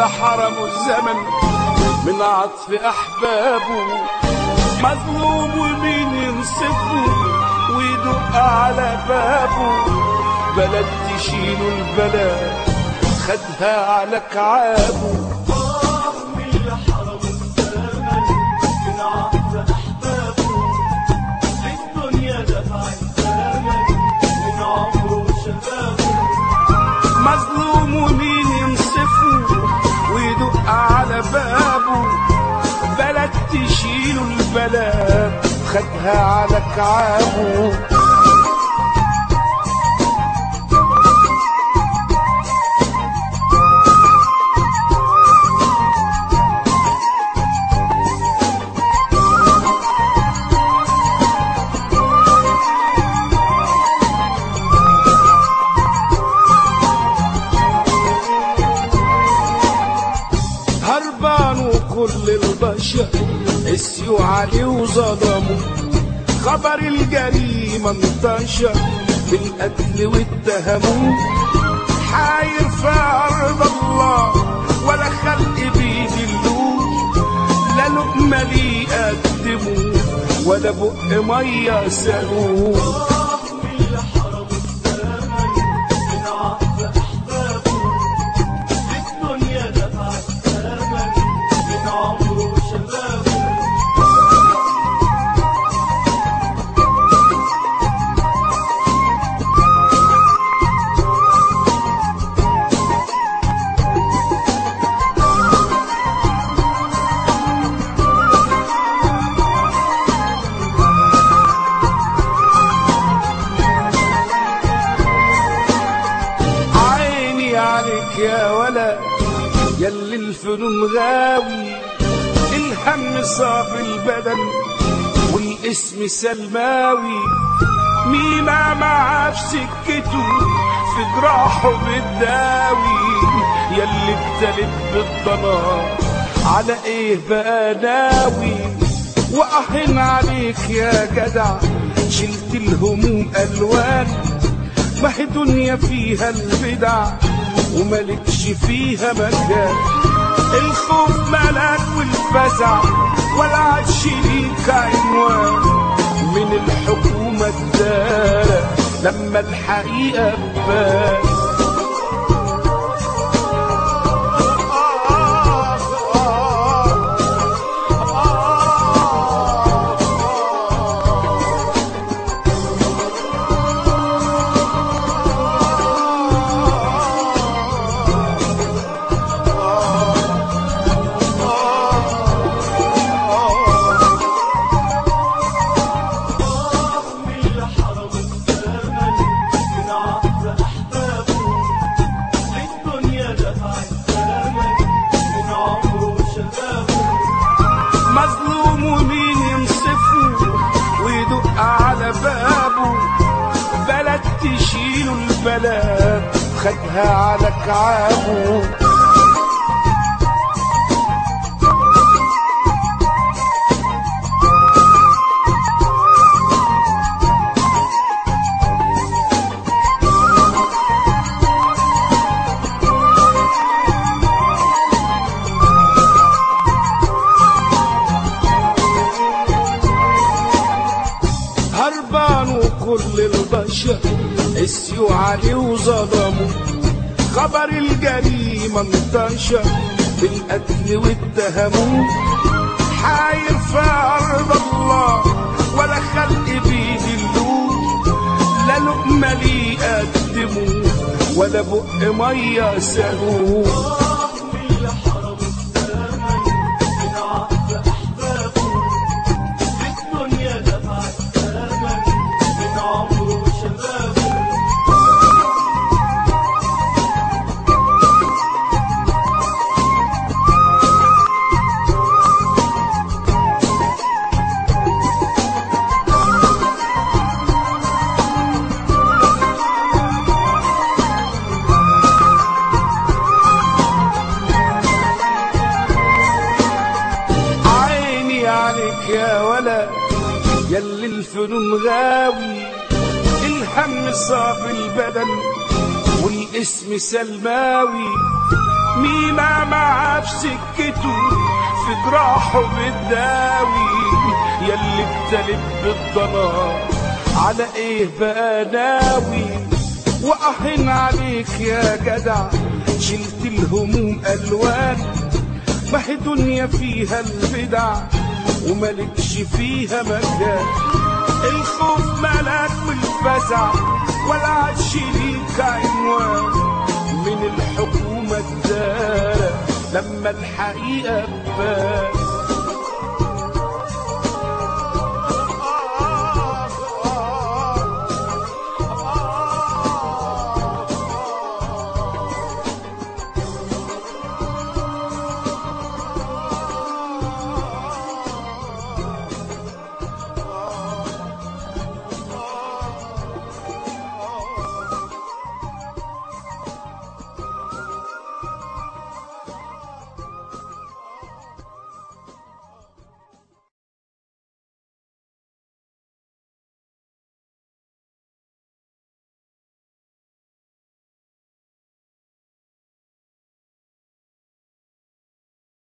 اللي حرموا الزمن من عطف احبابه مظلوم ومين ينصفه ويدق على بابه بلد تشيله البلد خدها على كعابه مظلوم ومين ينصفه ويدق على بابه بلد تشيله البلد خدها على كعابه هربان وكل البشر قسيوا عليه وظلموا خبر الجريمة انتشر بالقتل واتهموه حاير في أرض الله ولا خلق بيدلوه لا لقمة ليه يقدموه ولا بق مية سالوه عيني عليك يا ولا يلي الفنون غاوي الهم صاف البدن والاسم سلماوي مينا معاه في سكته في جراحه بتداوي يلي ابتلت بالضلال على ايه بقى ناوي واهن عليك يا جدع شلت الهموم الوان ما هي دنيا فيها البدع وملكش فيها مكان الخوف ملك والفزع ولا عادش ليك عنوان من الحكومة الدارة لما الحقيقة تبان مظلوم ومين ينصفه ويدق على بابه بلد تشيله البلد خدها على كعابه هربان وكل البشر قسيوا عليه وظلموا خبر الجريمة انتشر بالقتل واتهموه حاير في أرض الله ولا خلق بيدلوه لا لقمة ليه يقدموه ولا بق مية سالوه عيني عليك يا ولا يلي الفنون غاوي الهم صاف البدن والاسم سلماوي مينا معاه في سكته في جراحه بتداوي ياللي ابتلت بالضلال على ايه بقى ناوي وأهن عليك يا جدع شلت الهموم ألوان ما هي دنيا فيها البدع وملكش فيها مكان الخوف ملاك والفزع ولا عادش ليك عنوان من الحكومة الدارة لما الحقيقة تبان